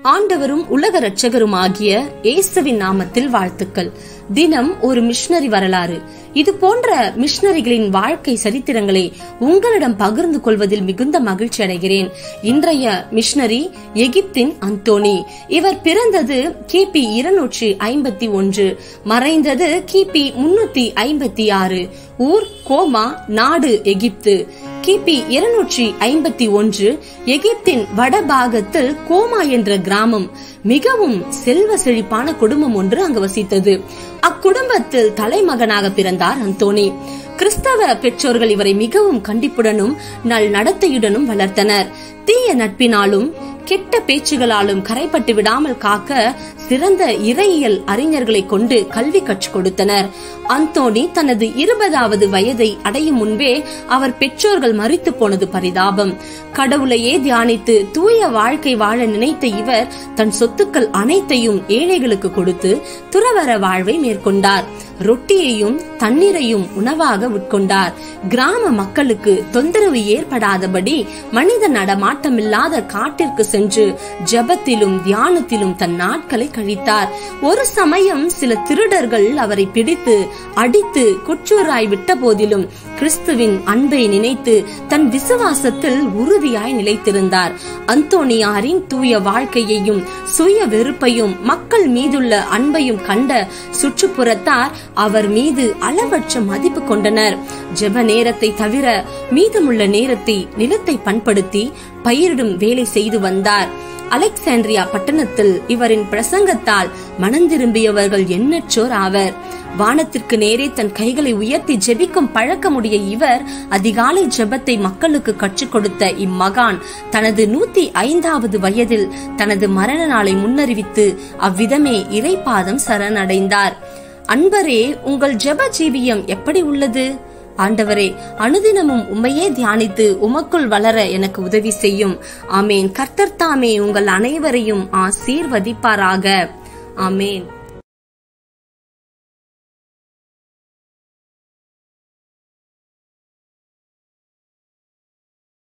ஆண்டவரும் உலக ரட்சகரும் ஆகிய இயேசுவின் நாமத்தில் வாழ்த்துக்கள் தினம் ஒரு மிஷனரி வரலாறு இது போன்ற மிஷனரிகளின் வாழ்க்கை சரித்திரங்களை உங்களிடம் பகிர்ந்து கொள்வதில் மிகுந்த மகிழ்ச்சி அடைகிறேன் இன்றைய மிஷனரி எகிப்தின் அந்தோனி இவர் பிறந்தது கிபி இருநூற்றி ஐம்பத்தி ஒன்று மறைந்தது கிபி முன்னூத்தி ஐம்பத்தி ஆறு ஊர் கோமா நாடு எகிப்து கிபி இருநூற்றி ஐம்பத்தி ஒன்று எகிப்தின் வடபாகத்தில் கோமா என்ற கிராமம் மிகவும் செல்வ செழிப்பான குடும்பம் ஒன்று அங்கு வசித்தது அக்குடும்பத்தில் தலைமகனாக பிறந்தார் அந்தோனி கிறிஸ்தவ பெற்றோர்கள் இவரை மிகவும் கண்டிப்புடனும் நல் நடத்தையுடனும் வளர்த்தனர் தீய நட்பினாலும் கெட்ட பேச்சுகளாலும் கரைப்பட்டு விடாமல் காக்க சிறந்த இறையியல் அறிஞர்களை கொண்டு கல்வி கற்றுக் கொடுத்தனர் அந்தோனி தனது இருபதாவது வயதை அடையும் முன்பே அவர் பெற்றோர்கள் மறித்து போனது பரிதாபம் கடவுளையே தியானித்து தூய வாழ்க்கை வாழ நினைத்த இவர் தன் சொத்துக்கள் அனைத்தையும் ஏழைகளுக்கு கொடுத்து துறவர வாழ்வை மேற்கொண்டார் ரொட்டியையும் தண்ணீரையும் உணவாக உட்கொண்டார் கிராம மக்களுக்கு தொந்தரவு ஏற்படாதபடி மனித நடமாட்டமில்லாத காட்டிற்கு சென்று ஜபத்திலும் தியானத்திலும் தன் நாட்களை கழித்தார் ஒரு சமயம் சில திருடர்கள் அவரை பிடித்து அடித்து குற்றூராய் விட்ட போதிலும் கிறிஸ்துவின் அன்பை நினைத்து தன் விசுவாசத்தில் உறுதியாய் நிலைத்திருந்தார் அந்தோனியாரின் தூய வாழ்க்கையையும் சுய வெறுப்பையும் மக்கள் மீதுள்ள அன்பையும் கண்ட சுற்றுப்புறத்தார் அவர் மீது அளவற்ற மதிப்பு கொண்டனர் ஜெப நேரத்தை தவிர மீதமுள்ள நேரத்தை நிலத்தை பண்படுத்தி பயிரிடும் வேலை செய்து வந்தார் அலெக்சாண்ட்ரியா பட்டணத்தில் இவரின் பிரசங்கத்தால் மனந்திரும்பியவர்கள் எண்ணற்றோர் ஆவர் வானத்திற்கு நேரே தன் கைகளை உயர்த்தி ஜெபிக்கும் பழக்கமுடைய இவர் அதிகாலை ஜெபத்தை மக்களுக்கு கற்றுக் கொடுத்த இம்மகான் தனது நூத்தி ஐந்தாவது வயதில் தனது மரண நாளை முன்னறிவித்து அவ்விதமே இறைப்பாதம் சரணடைந்தார் அன்பரே உங்கள் ஜெப ஜீவியம் எப்படி உள்ளது ஆண்டவரே அனுதினமும் உம்மையே தியானித்து உமக்குள் வளர எனக்கு உதவி செய்யும் ஆமேன் கர்த்தர் தாமே உங்கள் அனைவரையும் ஆசீர்வதிப்பாராக ஆமேன்